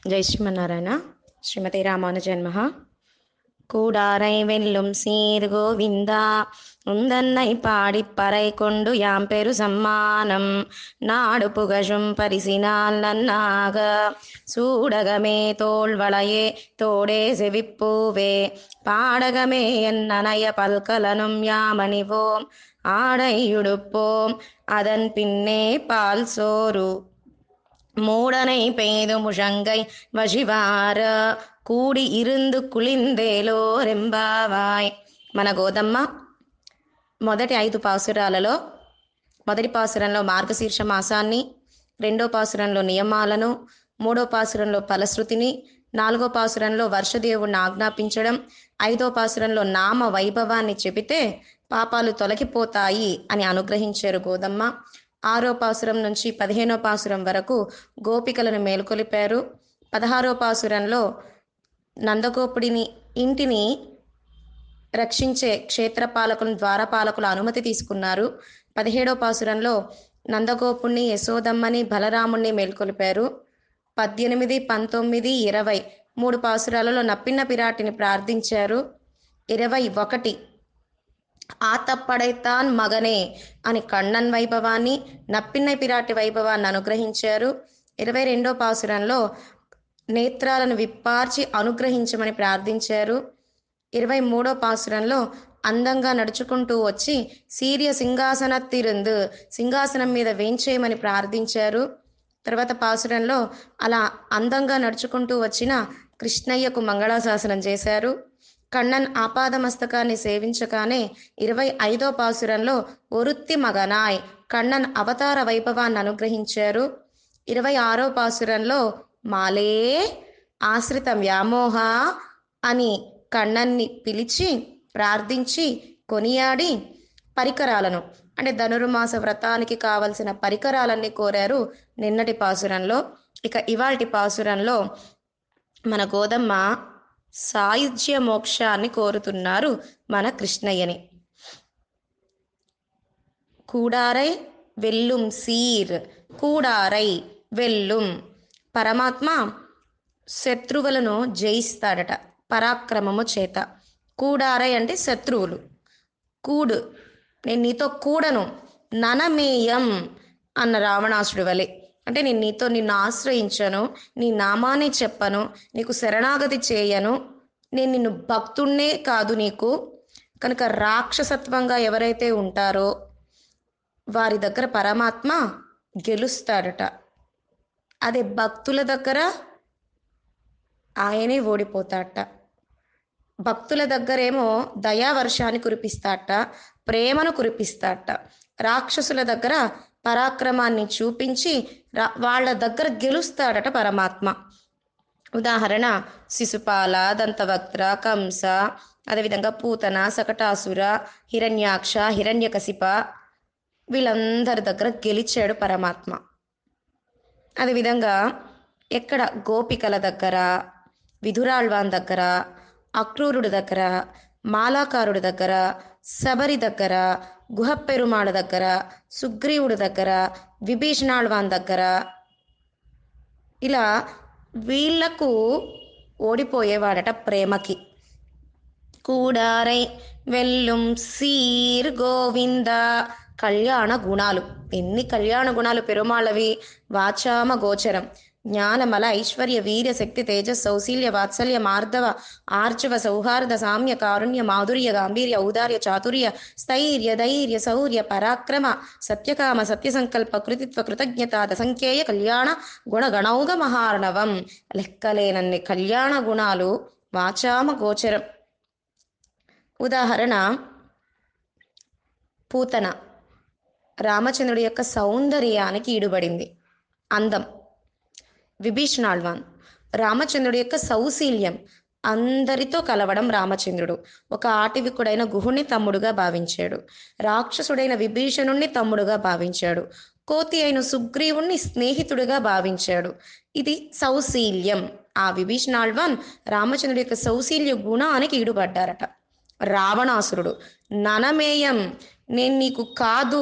ஜெய் ஸ்ரீமன்னாராயண ஸ்ரீமதி ராமானுஜன்மஹா கூடாரை வெல்லும் சீர் கோவிந்தா உந்தன்னை பாடிப்பறை கொண்டு யாம் பெரு சம்மானம் நாடு புகழும் பரிசினால் நன்னாக சூடகமே தோள்வளையே தோடே செவிப்பூவே பாடகமே என் நனைய பல்கலனும் யாமணிவோம் ஆடையுடுப்போம் அதன் பின்னே பால் சோறு மூடனை பெய்து முழங்கை వశివార కూడి ఇరుందు కులిందేలో రెంబావాయ్ మన గోదమ్మ మొదటి ఐదు పాసురాలలో మొదటి పాసురంలో మార్గశీర్ష మాసాన్ని రెండో పాసురంలో నియమాలను మూడో పాసురంలో ఫలశ్రుతిని నాలుగో పాసురంలో వర్షదేవుణ్ణి ఆజ్ఞాపించడం ఐదో పాసురంలో నామ వైభవాన్ని చెబితే పాపాలు తొలగిపోతాయి అని అనుగ్రహించారు గోదమ్మ ఆరో పాసురం నుంచి పదిహేనో పాసురం వరకు గోపికలను మేల్కొలిపారు పదహారో పాసురంలో నందగోపుడిని ఇంటిని రక్షించే క్షేత్రపాలకులు ద్వారపాలకుల అనుమతి తీసుకున్నారు పదిహేడో పాసురంలో నందగోపుణ్ణి యశోదమ్మని బలరాముణ్ణి మేల్కొలిపారు పద్దెనిమిది పంతొమ్మిది ఇరవై మూడు పాసురాలలో నప్పిన్న పిరాటిని ప్రార్థించారు ఇరవై ఒకటి ఆతప్పడైతాన్ మగనే అని కണ്ണన్ వైభవాన్ని నప్పిన్న పిరాటి వైభవాన్ని అనుగ్రహించారు ఇరవై రెండో పాసురంలో నేత్రాలను విప్పార్చి అనుగ్రహించమని ప్రార్థించారు ఇరవై మూడో పాసురంలో అందంగా నడుచుకుంటూ వచ్చి సీర్య సింహాసన తిరుందు సింహాసనం మీద వేంచేయమని ప్రార్థించారు తర్వాత పాసురంలో అలా అందంగా నడుచుకుంటూ వచ్చిన కృష్ణయ్యకు మంగళాశాసనం చేశారు కണ്ണన్ ఆపాదమస్తకాన్ని సేవించగానే ఇరవై ఐదో పాసురంలో ఒరుత్తి మగనాయ్ కണ്ണన్ అవతార వైభవాన్ని అనుగ్రహించారు ఇరవై ఆరో పాసురంలో మాలే ఆశ్రిత వ్యామోహ అని కണ്ണన్ని పిలిచి ప్రార్థించి కొనియాడి పరికరాలను అంటే ధనుర్మాస వ్రతానికి కావలసిన పరికరాలన్నీ కోరారు నిన్నటి పాసురంలో ఇక ఇవాల్టి పాసురంలో మన గోదమ్మ సాయుధ్య మోక్షాన్ని కోరుతున్నారు మన కృష్ణయ్యని కూడారై వెల్లుం సీర్ కూడారై వెల్లుం పరమాత్మ శత్రువులను జయిస్తాడట పరాక్రమము చేత కూడారై అంటే శత్రువులు కూడు నేను నీతో కూడను ననమేయం అన్న రావణాసుడు వలె అంటే నేను నీతో నిన్ను ఆశ్రయించను నీ నామాన్ని చెప్పను నీకు శరణాగతి చేయను నేను నిన్ను భక్తుణ్ణే కాదు నీకు కనుక రాక్షసత్వంగా ఎవరైతే ఉంటారో వారి దగ్గర పరమాత్మ గెలుస్తాడట అదే భక్తుల దగ్గర ఆయనే ఓడిపోతాడట భక్తుల దగ్గరేమో దయావర్షాన్ని కురిపిస్తాడట ప్రేమను కురిపిస్తాడట రాక్షసుల దగ్గర పరాక్రమాన్ని చూపించి వాళ్ళ దగ్గర గెలుస్తాడట పరమాత్మ ఉదాహరణ శిశుపాల దంతవక్త్ర కంస అదేవిధంగా పూతన సకటాసుర హిరణ్యాక్ష హిరణ్యకశిప వీళ్ళందరి దగ్గర గెలిచాడు పరమాత్మ అదేవిధంగా ఎక్కడ గోపికల దగ్గర విధురాళ్వాన్ దగ్గర అక్రూరుడి దగ్గర మాలాకారుడి దగ్గర శబరి దగ్గర గుహపెరుమాళ దగ్గర సుగ్రీవుడి దగ్గర విభీషణాళ్వాన్ దగ్గర ఇలా వీళ్లకు ఓడిపోయేవాడట ప్రేమకి కూడారై వెల్లుం సీర్ గోవింద కళ్యాణ గుణాలు ఎన్ని కళ్యాణ గుణాలు పెరుమాళవి వాచామ గోచరం జ్ఞానమల ఐశ్వర్య వీర్య శక్తి తేజ సౌశీల్య వాత్సల్య మార్ధవ ఆర్జవ సౌహార్ద సామ్య కారుణ్య మాధుర్య గాంభీర్య ఔదార్య చాతుర్య స్థైర్య ధైర్య శౌర్య పరాక్రమ సత్యకామ సత్య సంకల్ప కృతిత్వ కృతజ్ఞత దసంఖ్యేయ కళ్యాణ గుణగణౌగ మహార్ణవం లెక్కలేనన్ని కళ్యాణ గుణాలు వాచామ గోచరం ఉదాహరణ పూతన రామచంద్రుడి యొక్క సౌందర్యానికి ఈడుబడింది అందం విభీషణాళ్వాన్ రామచంద్రుడి యొక్క సౌశీల్యం అందరితో కలవడం రామచంద్రుడు ఒక ఆటివికుడైన గుహుణ్ణి తమ్ముడుగా భావించాడు రాక్షసుడైన విభీషణుణ్ణి తమ్ముడుగా భావించాడు కోతి అయిన సుగ్రీవుణ్ణి స్నేహితుడిగా భావించాడు ఇది సౌశీల్యం ఆ విభీషణాళ్వాన్ రామచంద్రుడి యొక్క సౌశీల్య గుణానికి ఈడుపడ్డారట రావణాసురుడు ననమేయం నేను నీకు కాదు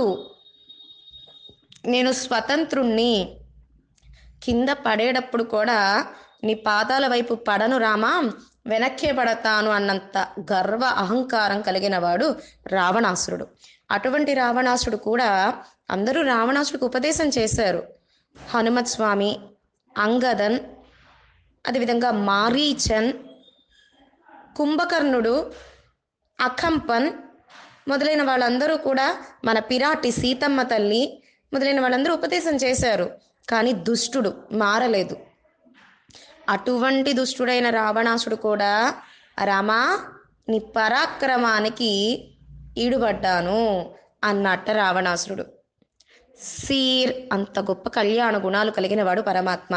నేను స్వతంత్రుణ్ణి కింద పడేటప్పుడు కూడా నీ పాదాల వైపు పడను రామా వెనక్కే పడతాను అన్నంత గర్వ అహంకారం కలిగిన వాడు రావణాసురుడు అటువంటి రావణాసురుడు కూడా అందరూ రావణాసుడికి ఉపదేశం చేశారు హనుమత్ స్వామి అంగదన్ అదేవిధంగా మారీచన్ కుంభకర్ణుడు అకంపన్ మొదలైన వాళ్ళందరూ కూడా మన పిరాటి సీతమ్మ తల్లి మొదలైన వాళ్ళందరూ ఉపదేశం చేశారు కానీ దుష్టుడు మారలేదు అటువంటి దుష్టుడైన రావణాసుడు కూడా రామా నీ పరాక్రమానికి ఈడుపడ్డాను అన్నట్ట రావణాసురుడు సీర్ అంత గొప్ప కళ్యాణ గుణాలు కలిగిన వాడు పరమాత్మ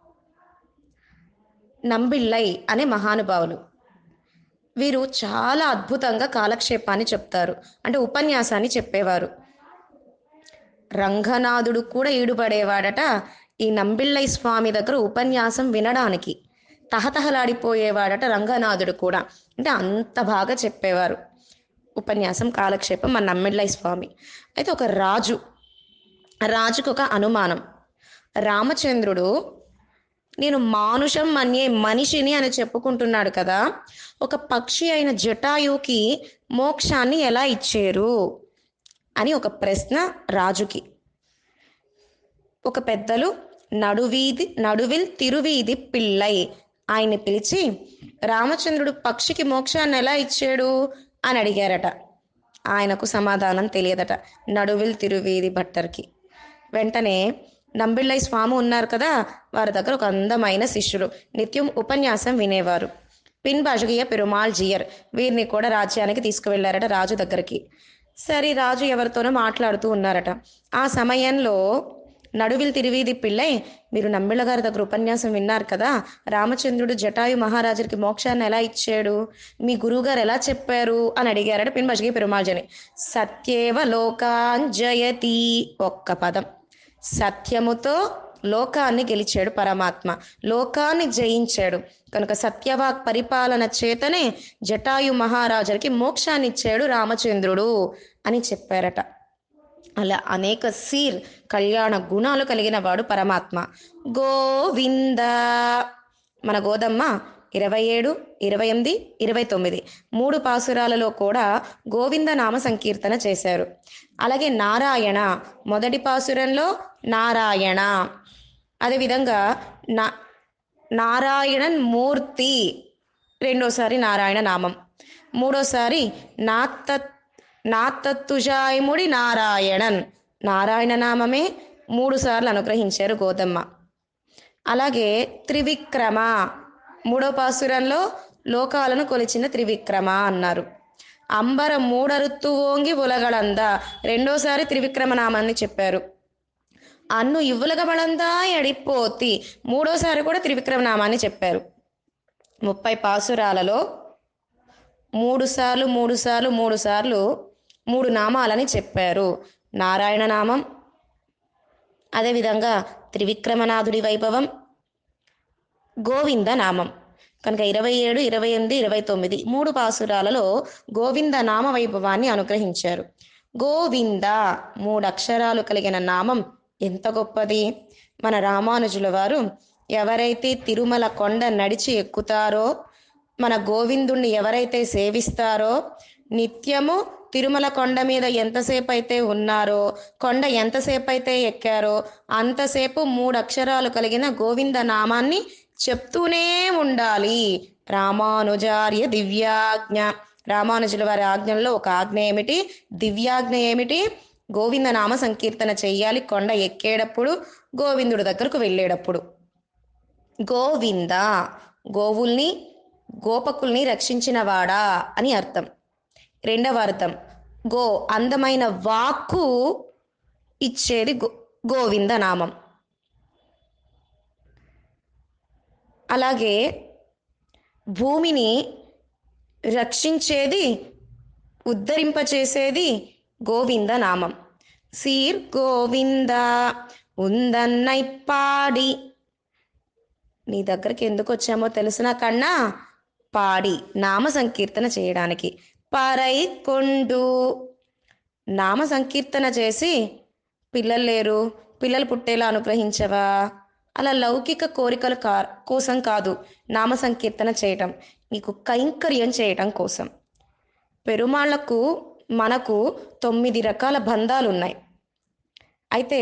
నంబిళ్ళై అనే మహానుభావులు వీరు చాలా అద్భుతంగా కాలక్షేపాన్ని చెప్తారు అంటే ఉపన్యాసాన్ని చెప్పేవారు రంగనాథుడు కూడా ఈడుపడేవాడట ఈ నంబిళ్ళై స్వామి దగ్గర ఉపన్యాసం వినడానికి తహతహలాడిపోయేవాడట రంగనాథుడు కూడా అంటే అంత బాగా చెప్పేవారు ఉపన్యాసం కాలక్షేపం మన నమ్మిళ్ళై స్వామి అయితే ఒక రాజు రాజుకు ఒక అనుమానం రామచంద్రుడు నేను మానుషం అనే మనిషిని అని చెప్పుకుంటున్నాడు కదా ఒక పక్షి అయిన జటాయుకి మోక్షాన్ని ఎలా ఇచ్చారు అని ఒక ప్రశ్న రాజుకి ఒక పెద్దలు నడువీధి నడువిల్ తిరువీధి పిల్లై ఆయన్ని పిలిచి రామచంద్రుడు పక్షికి మోక్షాన్ని ఎలా ఇచ్చాడు అని అడిగారట ఆయనకు సమాధానం తెలియదట నడువిల్ తిరువీధి భట్టర్కి వెంటనే నంబిళ్ళై స్వామి ఉన్నారు కదా వారి దగ్గర ఒక అందమైన శిష్యులు నిత్యం ఉపన్యాసం వినేవారు పిన్ బజగియ పెరుమాళ్ జియర్ వీరిని కూడా రాజ్యానికి తీసుకువెళ్ళారట రాజు దగ్గరికి సరే రాజు ఎవరితోనో మాట్లాడుతూ ఉన్నారట ఆ సమయంలో నడువిల్ తిరివీది పిల్లై మీరు నంబిళ్ళ గారి దగ్గర ఉపన్యాసం విన్నారు కదా రామచంద్రుడు జటాయు మహారాజుకి మోక్షాన్ని ఎలా ఇచ్చాడు మీ గురువుగారు ఎలా చెప్పారు అని అడిగారట పిన్ బజగి పెరుమాల్జని సత్యేవ లోకాంజయతి ఒక్క పదం సత్యముతో లోకాన్ని గెలిచాడు పరమాత్మ లోకాన్ని జయించాడు కనుక సత్యవాక్ పరిపాలన చేతనే జటాయు మహారాజుకి మోక్షాన్ని ఇచ్చాడు రామచంద్రుడు అని చెప్పారట అలా అనేక సీర్ కళ్యాణ గుణాలు కలిగిన వాడు పరమాత్మ గోవింద మన గోదమ్మ ఇరవై ఏడు ఇరవై ఎనిమిది ఇరవై తొమ్మిది మూడు పాసురాలలో కూడా గోవింద నామ సంకీర్తన చేశారు అలాగే నారాయణ మొదటి పాసురంలో నారాయణ అదేవిధంగా నా నారాయణన్ మూర్తి రెండోసారి నారాయణ నామం మూడోసారి నాత్త నాత్తత్తుజాయముడి నారాయణన్ నారాయణ నామమే మూడు సార్లు అనుగ్రహించారు గోదమ్మ అలాగే త్రివిక్రమ మూడో పాసురంలో లోకాలను కొలిచిన త్రివిక్రమ అన్నారు అంబర మూడరుత్తు ఓంగి ఉలగలంద రెండోసారి త్రివిక్రమ నామాన్ని చెప్పారు అన్ను ఇవ్వులగబడందా ఎడిపోతి మూడోసారి కూడా త్రివిక్రమ నామాన్ని చెప్పారు ముప్పై పాసురాలలో మూడు సార్లు మూడు సార్లు మూడు సార్లు మూడు నామాలని చెప్పారు నారాయణ నామం అదేవిధంగా త్రివిక్రమనాథుడి వైభవం గోవింద నామం కనుక ఇరవై ఏడు ఇరవై ఎనిమిది ఇరవై తొమ్మిది మూడు పాసురాలలో గోవింద నామ వైభవాన్ని అనుగ్రహించారు గోవింద మూడు అక్షరాలు కలిగిన నామం ఎంత గొప్పది మన రామానుజుల వారు ఎవరైతే తిరుమల కొండ నడిచి ఎక్కుతారో మన గోవిందుణ్ణి ఎవరైతే సేవిస్తారో నిత్యము తిరుమల కొండ మీద ఎంతసేపు అయితే ఉన్నారో కొండ ఎంతసేపు అయితే ఎక్కారో అంతసేపు మూడు అక్షరాలు కలిగిన గోవింద నామాన్ని చెప్తూనే ఉండాలి రామానుజార్య దివ్యాజ్ఞ రామానుజుల వారి ఆజ్ఞల్లో ఒక ఆజ్ఞ ఏమిటి దివ్యాజ్ఞ ఏమిటి గోవింద నామ సంకీర్తన చెయ్యాలి కొండ ఎక్కేటప్పుడు గోవిందుడి దగ్గరకు వెళ్ళేటప్పుడు గోవింద గోవుల్ని గోపకుల్ని రక్షించినవాడా అని అర్థం రెండవ అర్థం గో అందమైన వాక్కు ఇచ్చేది గో గోవింద నామం అలాగే భూమిని రక్షించేది ఉద్ధరింపచేసేది గోవింద నామం సీర్ గోవింద ఉందన్నై పాడి నీ దగ్గరికి ఎందుకు వచ్చామో తెలిసిన కన్నా పాడి నామ సంకీర్తన చేయడానికి పారై కొండు నామ సంకీర్తన చేసి పిల్లలు లేరు పిల్లలు పుట్టేలా అనుగ్రహించవా అలా లౌకిక కోరికల కా కోసం కాదు నామ సంకీర్తన చేయటం నీకు కైంకర్యం చేయటం కోసం పెరుమాళ్లకు మనకు తొమ్మిది రకాల బంధాలు ఉన్నాయి అయితే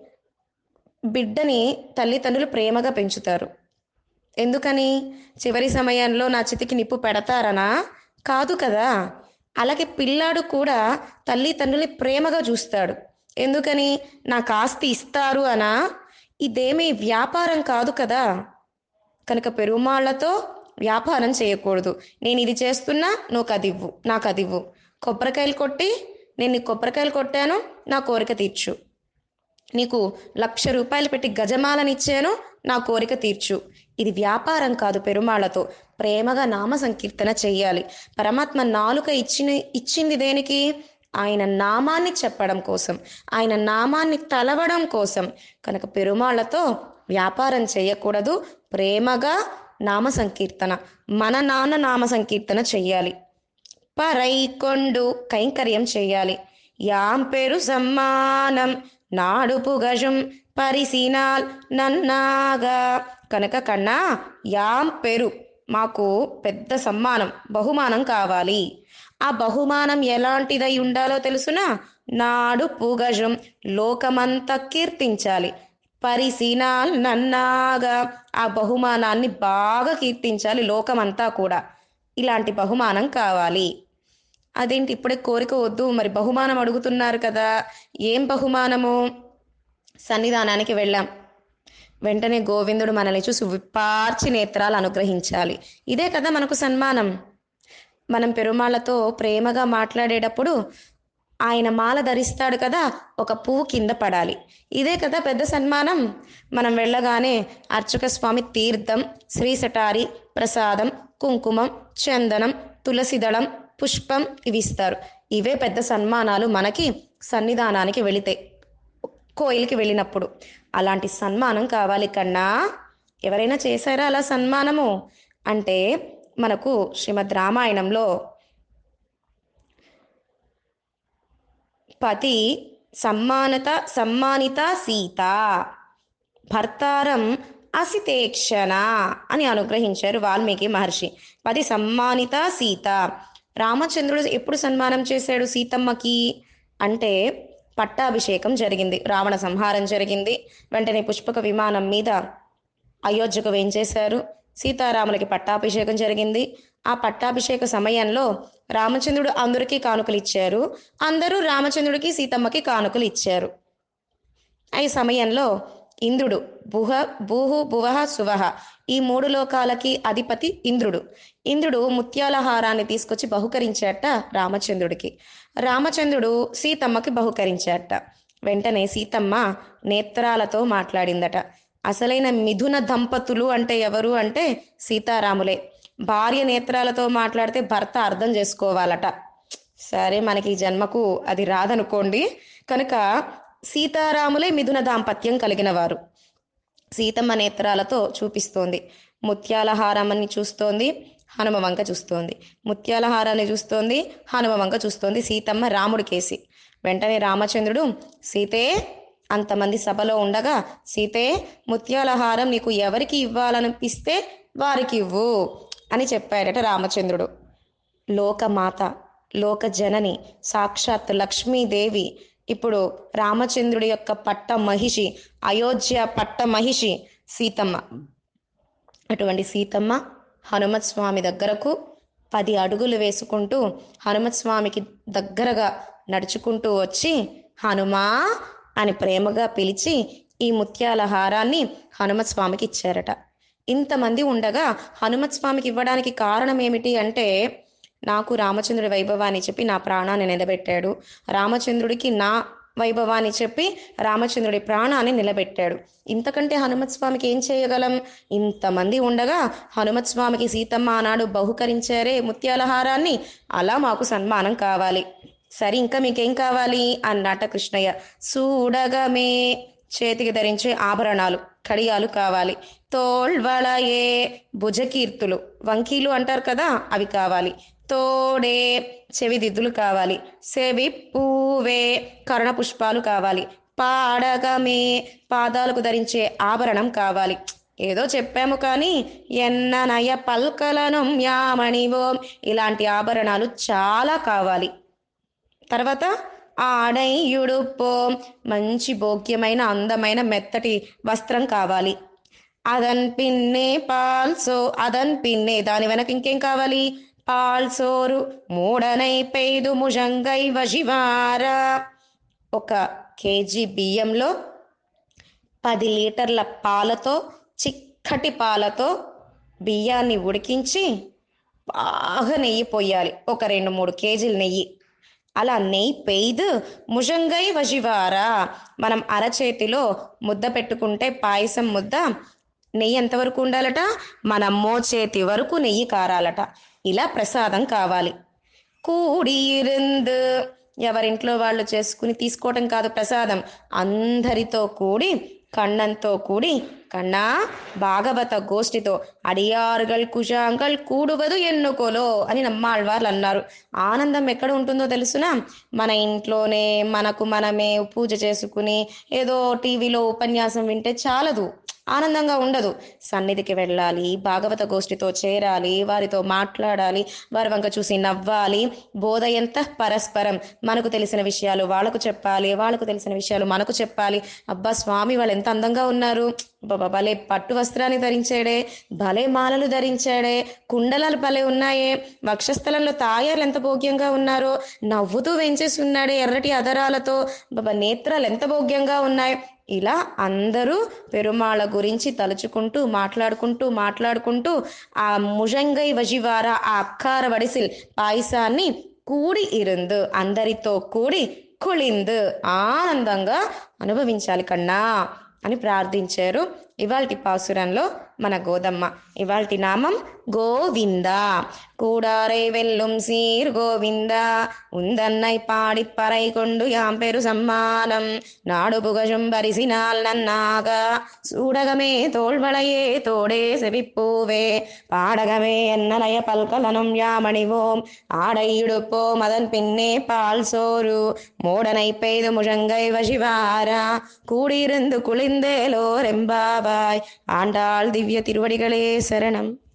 బిడ్డని తల్లిదండ్రులు ప్రేమగా పెంచుతారు ఎందుకని చివరి సమయంలో నా చితికి నిప్పు పెడతారనా కాదు కదా అలాగే పిల్లాడు కూడా తల్లిదండ్రుల్ని ప్రేమగా చూస్తాడు ఎందుకని నాకు ఆస్తి ఇస్తారు అనా ఇదేమీ వ్యాపారం కాదు కదా కనుక పెరుమాళ్లతో వ్యాపారం చేయకూడదు నేను ఇది చేస్తున్నా నువ్వు అది ఇవ్వు నాకు అది ఇవ్వు కొబ్బరికాయలు కొట్టి నేను నీకు కొబ్బరికాయలు కొట్టాను నా కోరిక తీర్చు నీకు లక్ష రూపాయలు పెట్టి గజమాలనిచ్చాను నా కోరిక తీర్చు ఇది వ్యాపారం కాదు పెరుమాళ్లతో ప్రేమగా నామ సంకీర్తన చెయ్యాలి పరమాత్మ నాలుక ఇచ్చిన ఇచ్చింది దేనికి ఆయన నామాన్ని చెప్పడం కోసం ఆయన నామాన్ని తలవడం కోసం కనుక పెరుమాళ్లతో వ్యాపారం చేయకూడదు ప్రేమగా నామ సంకీర్తన మన నాన్న నామ సంకీర్తన చెయ్యాలి పరైకొండు కైంకర్యం చేయాలి యాం పేరు సమ్మానం నాడు పుగజం పరిసినాల్ నన్నాగా కనుక కన్నా యాం పేరు మాకు పెద్ద సమ్మానం బహుమానం కావాలి ఆ బహుమానం ఎలాంటిదై ఉండాలో తెలుసునా నాడు పుగజం లోకమంతా కీర్తించాలి పరిసినాల్ నన్నాగా ఆ బహుమానాన్ని బాగా కీర్తించాలి లోకమంతా కూడా ఇలాంటి బహుమానం కావాలి అదేంటి ఇప్పుడే కోరిక వద్దు మరి బహుమానం అడుగుతున్నారు కదా ఏం బహుమానము సన్నిధానానికి వెళ్ళాం వెంటనే గోవిందుడు మనల్ని చూసి విప్పార్చి నేత్రాలు అనుగ్రహించాలి ఇదే కదా మనకు సన్మానం మనం పెరుమాళ్లతో ప్రేమగా మాట్లాడేటప్పుడు ఆయన మాల ధరిస్తాడు కదా ఒక పువ్వు కింద పడాలి ఇదే కదా పెద్ద సన్మానం మనం వెళ్ళగానే అర్చక స్వామి తీర్థం శ్రీసటారి ప్రసాదం కుంకుమం చందనం తులసిదళం పుష్పం ఇవి ఇస్తారు ఇవే పెద్ద సన్మానాలు మనకి సన్నిధానానికి వెళితే కోయిలకి వెళ్ళినప్పుడు అలాంటి సన్మానం కావాలి కన్నా ఎవరైనా చేశారా అలా సన్మానము అంటే మనకు శ్రీమద్ రామాయణంలో పతి సమ్మానత సమ్మానిత సీత భర్తారం అసితేక్షణ అని అనుగ్రహించారు వాల్మీకి మహర్షి పది సమ్మానిత సీత రామచంద్రుడు ఎప్పుడు సన్మానం చేశాడు సీతమ్మకి అంటే పట్టాభిషేకం జరిగింది రావణ సంహారం జరిగింది వెంటనే పుష్పక విమానం మీద అయోధ్యకు వేంచేశారు సీతారాములకి పట్టాభిషేకం జరిగింది ఆ పట్టాభిషేక సమయంలో రామచంద్రుడు అందరికీ కానుకలు ఇచ్చారు అందరూ రామచంద్రుడికి సీతమ్మకి కానుకలు ఇచ్చారు ఈ సమయంలో ఇంద్రుడు భుహ భూహు భువహ సువహ ఈ మూడు లోకాలకి అధిపతి ఇంద్రుడు ఇంద్రుడు ముత్యాల హారాన్ని తీసుకొచ్చి బహుకరించాట రామచంద్రుడికి రామచంద్రుడు సీతమ్మకి బహుకరించాట వెంటనే సీతమ్మ నేత్రాలతో మాట్లాడిందట అసలైన మిథున దంపతులు అంటే ఎవరు అంటే సీతారాములే భార్య నేత్రాలతో మాట్లాడితే భర్త అర్థం చేసుకోవాలట సరే మనకి ఈ జన్మకు అది రాదనుకోండి కనుక సీతారాములే మిథున దాంపత్యం కలిగిన వారు సీతమ్మ నేత్రాలతో చూపిస్తోంది ముత్యాల హారాన్ని చూస్తోంది హనుమ వంక చూస్తోంది ముత్యాల హారాన్ని చూస్తోంది హనుమ వంక చూస్తోంది సీతమ్మ రాముడికేసి వెంటనే రామచంద్రుడు సీతే అంతమంది సభలో ఉండగా సీతే ముత్యాల హారం నీకు ఎవరికి ఇవ్వాలనిపిస్తే వారికి ఇవ్వు అని చెప్పాడట రామచంద్రుడు లోకమాత లోక జనని సాక్షాత్ లక్ష్మీదేవి ఇప్పుడు రామచంద్రుడి యొక్క పట్ట మహిషి అయోధ్య పట్ట మహిషి సీతమ్మ అటువంటి సీతమ్మ హనుమత్ స్వామి దగ్గరకు పది అడుగులు వేసుకుంటూ హనుమత్ స్వామికి దగ్గరగా నడుచుకుంటూ వచ్చి హనుమా అని ప్రేమగా పిలిచి ఈ ముత్యాల హారాన్ని హనుమత్ స్వామికి ఇచ్చారట ఇంతమంది ఉండగా హనుమత్ స్వామికి ఇవ్వడానికి కారణం ఏమిటి అంటే నాకు రామచంద్రుడి వైభవాన్ని చెప్పి నా ప్రాణాన్ని నిలబెట్టాడు రామచంద్రుడికి నా వైభవాన్ని చెప్పి రామచంద్రుడి ప్రాణాన్ని నిలబెట్టాడు ఇంతకంటే హనుమత్ స్వామికి ఏం చేయగలం ఇంతమంది ఉండగా హనుమత్ స్వామికి సీతమ్మ ఆనాడు బహుకరించారే ముత్యాల హారాన్ని అలా మాకు సన్మానం కావాలి సరే ఇంకా మీకేం కావాలి అన్నట కృష్ణయ్య చూడగమే చేతికి ధరించే ఆభరణాలు కడియాలు కావాలి తోల్వళయే భుజకీర్తులు వంకీలు అంటారు కదా అవి కావాలి తోడే చెవిదిద్దులు కావాలి సెవి పూవే కర్ణ పుష్పాలు కావాలి పాడగమే పాదాలకు ధరించే ఆభరణం కావాలి ఏదో చెప్పాము కానీ ఎన్ననయ పల్కలను యామణివోం ఇలాంటి ఆభరణాలు చాలా కావాలి తర్వాత ఆడయుడుపో మంచి భోగ్యమైన అందమైన మెత్తటి వస్త్రం కావాలి అదన్ పిన్నే పాల్సో అదన్ పిన్నే దాని వెనక ఇంకేం కావాలి పాల్సోరు మూడనై పేదు ముజంగై వశివారా ఒక కేజీ బియ్యంలో పది లీటర్ల పాలతో చిక్కటి పాలతో బియ్యాన్ని ఉడికించి బాగా నెయ్యి పోయాలి ఒక రెండు మూడు కేజీల నెయ్యి అలా నెయ్యి పెయ్దు ముజంగై వజివారా మనం అరచేతిలో ముద్ద పెట్టుకుంటే పాయసం ముద్ద నెయ్యి ఎంతవరకు ఉండాలట మన మోచేతి వరకు నెయ్యి కారాలట ఇలా ప్రసాదం కావాలి కూడిరుందు ఎవరింట్లో వాళ్ళు చేసుకుని తీసుకోవటం కాదు ప్రసాదం అందరితో కూడి కണ്ണంతో కూడి కన్నా భాగవత గోష్ఠితో అడియారుగల్ కుజాంగల్ కూడువదు ఎన్నుకోలో అని నమ్మాళ్వార్లు అన్నారు ఆనందం ఎక్కడ ఉంటుందో తెలుసునా మన ఇంట్లోనే మనకు మనమే పూజ చేసుకుని ఏదో టీవీలో ఉపన్యాసం వింటే చాలదు ఆనందంగా ఉండదు సన్నిధికి వెళ్ళాలి భాగవత గోష్ఠితో చేరాలి వారితో మాట్లాడాలి వారి వంక చూసి నవ్వాలి బోధ ఎంత పరస్పరం మనకు తెలిసిన విషయాలు వాళ్ళకు చెప్పాలి వాళ్ళకు తెలిసిన విషయాలు మనకు చెప్పాలి అబ్బా స్వామి వాళ్ళు ఎంత అందంగా ఉన్నారు బాబా భలే పట్టు వస్త్రాన్ని ధరించాడే భలే మాలలు ధరించాడే కుండలాలు భలే ఉన్నాయే వక్షస్థలంలో తాయారు ఎంత భోగ్యంగా ఉన్నారో నవ్వుతూ వెంచేసి ఉన్నాడే ఎర్రటి అదరాలతో బాబా నేత్రాలు ఎంత భోగ్యంగా ఉన్నాయి ఇలా అందరూ పెరుమాళ గురించి తలుచుకుంటూ మాట్లాడుకుంటూ మాట్లాడుకుంటూ ఆ ముజంగై వజివార ఆ అక్కార వడిసిల్ పాయసాన్ని కూడి ఇరుందు అందరితో కూడి కుళిందు ఆనందంగా అనుభవించాలి కన్నా అని ప్రార్థించారు ఇవాల్టి పాసురంలో మన గోదమ్మ ఇవాల్టి నామం గోవింద కూడారై వెల్లుం సీర్ గోవింద ఉందన్నై పాడి పறை கொண்டு யாம் பெரு சம்மானம் நாடு புகழும் பரிசினால் நன்னாக சூடகமே தோள்வளையே தோடே செவிப்பூவே பாடகமே என்னலய பல்கலனும் யாமணிவோம் ஆடை இடுப்போம் அதன் பின்னே பால் சோறு மூடனை பெய்து முழங்கை வசிவாரா கூடியிருந்து குளிர்ந்தேலோ ரெம்பாவாய் ஆண்டாள் திவ்ய திருவடிகளே சரணம்